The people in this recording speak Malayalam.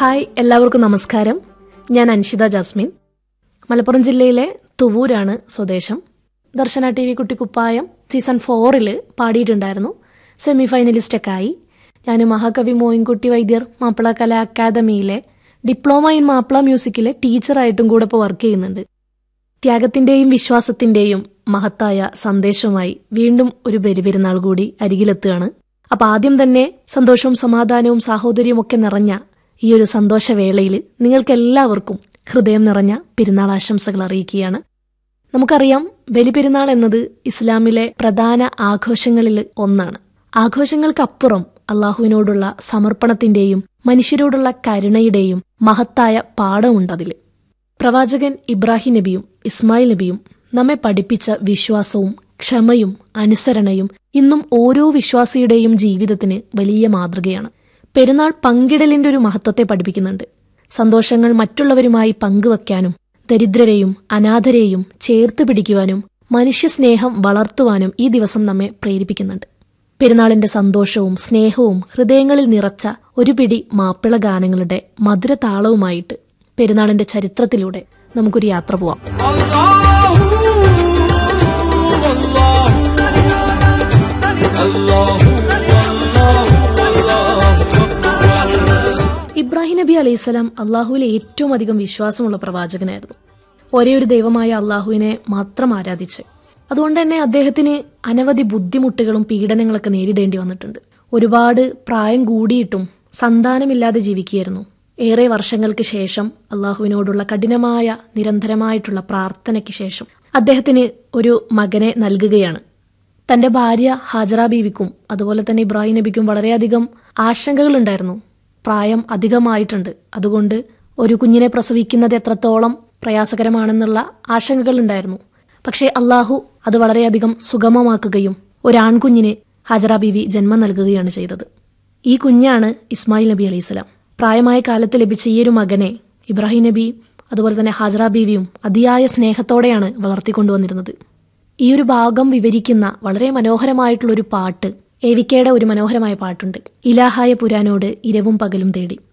ഹായ് എല്ലാവർക്കും നമസ്കാരം ഞാൻ അൻഷിത ജാസ്മിൻ മലപ്പുറം ജില്ലയിലെ തുവൂരാണ് സ്വദേശം Darshana T V Kuttikkuppayam season ഫോറിൽ പാടിയിട്ടുണ്ടായിരുന്നു സെമി ഫൈനലിസ്റ്റൊക്കെ ആയി ഞാൻ Mahakavi Moyinkutty Vaidyar Mappila Kala academy diploma in Mappila മ്യൂസിക്കിലെ ടീച്ചറായിട്ടും കൂടെ ഇപ്പോൾ വർക്ക് ചെയ്യുന്നുണ്ട് ത്യാഗത്തിന്റെയും വിശ്വാസത്തിന്റെയും മഹത്തായ സന്ദേശവുമായി വീണ്ടും ഒരു ബലിപെരുന്നാൾ കൂടി അരികിലെത്തുകയാണ് അപ്പൊ ആദ്യം തന്നെ സന്തോഷവും സമാധാനവും സാഹോദര്യവും ഒക്കെ നിറഞ്ഞ ഈ ഒരു സന്തോഷവേളയിൽ നിങ്ങൾക്ക് എല്ലാവർക്കും ഹൃദയം നിറഞ്ഞ പെരുന്നാൾ ആശംസകൾ അറിയിക്കുകയാണ് നമുക്കറിയാം ബലിപെരുന്നാൾ എന്നത് ഇസ്ലാമിലെ പ്രധാന ആഘോഷങ്ങളിൽ ഒന്നാണ് ആഘോഷങ്ങൾക്കപ്പുറം അള്ളാഹുവിനോടുള്ള സമർപ്പണത്തിന്റെയും മനുഷ്യരോടുള്ള കരുണയുടെയും മഹത്തായ പാഠമുണ്ടതിൽ പ്രവാചകൻ ഇബ്രാഹിം നബിയും ഇസ്മായിൽ നബിയും നമ്മെ പഠിപ്പിച്ച വിശ്വാസവും ക്ഷമയും അനുസരണയും ഇന്നും ഓരോ വിശ്വാസിയുടെയും ജീവിതത്തിന് വലിയ മാതൃകയാണ് പെരുന്നാൾ പങ്കിടലിന്റെ ഒരു മഹത്വത്തെ പഠിപ്പിക്കുന്നുണ്ട് സന്തോഷങ്ങൾ മറ്റുള്ളവരുമായി പങ്കുവയ്ക്കാനും ദരിദ്രരെയും അനാഥരെയും ചേർത്ത് പിടിക്കുവാനും മനുഷ്യസ്നേഹം വളർത്തുവാനും ഈ ദിവസം നമ്മെ പ്രേരിപ്പിക്കുന്നുണ്ട് പെരുന്നാളിന്റെ സന്തോഷവും സ്നേഹവും ഹൃദയങ്ങളിൽ നിറച്ച ഒരു പിടി മാപ്പിള ഗാനങ്ങളുടെ മധുര താളവുമായിട്ട് പെരുന്നാളിന്റെ ചരിത്രത്തിലൂടെ നമുക്കൊരു യാത്ര പോവാം ഇബ്രാഹിം നബി അലൈഹിസ്സലാം അള്ളാഹുവിലെ ഏറ്റവും അധികം വിശ്വാസമുള്ള പ്രവാചകനായിരുന്നു ഒരേ ഒരു ദൈവമായ അള്ളാഹുവിനെ മാത്രം ആരാധിച്ച് അതുകൊണ്ട് തന്നെ അദ്ദേഹത്തിന് അനവധി ബുദ്ധിമുട്ടുകളും പീഡനങ്ങളൊക്കെ നേരിടേണ്ടി വന്നിട്ടുണ്ട് ഒരുപാട് പ്രായം കൂടിയിട്ടും സന്താനമില്ലാതെ ജീവിക്കുകയായിരുന്നു ഏറെ വർഷങ്ങൾക്ക് ശേഷം അള്ളാഹുവിനോടുള്ള കഠിനമായ നിരന്തരമായിട്ടുള്ള പ്രാർത്ഥനയ്ക്ക് ശേഷം അദ്ദേഹത്തിന് ഒരു മകനെ നൽകുകയാണ് തന്റെ ഭാര്യ ഹാജറ ബീവിക്കും അതുപോലെ തന്നെ ഇബ്രാഹിം നബിക്കും വളരെയധികം ആശങ്കകളുണ്ടായിരുന്നു പ്രായം അധികമായിട്ടുണ്ട് അതുകൊണ്ട് ഒരു കുഞ്ഞിനെ പ്രസവിക്കുന്നത് എത്രത്തോളം പ്രയാസകരമാണെന്നുള്ള ആശങ്കകളുണ്ടായിരുന്നു പക്ഷേ അള്ളാഹു അത് വളരെയധികം സുഗമമാക്കുകയും ഒരു ആൺകുഞ്ഞിന് ഹാജറ ബീവി ജന്മം നൽകുകയാണ് ചെയ്തത് ഈ കുഞ്ഞാണ് ഇസ്മായിൽ നബി അലൈഹിസ്സലാം പ്രായമായ കാലത്ത് ലഭിച്ച ഈ ഒരു മകനെ ഇബ്രാഹിം നബി അതുപോലെ തന്നെ ഹാജറ ബീവിയും അതിയായ സ്നേഹത്തോടെയാണ് വളർത്തിക്കൊണ്ടുവന്നിരുന്നത് ഈ ഒരു ഭാഗം വിവരിക്കുന്ന വളരെ മനോഹരമായിട്ടുള്ള ഒരു പാട്ട് എവിക്കയുടെ ഒരു മനോഹരമായ പാട്ടുണ്ട് ഇലാഹായ പുരാനോട് ഇരവും പകലും തേടി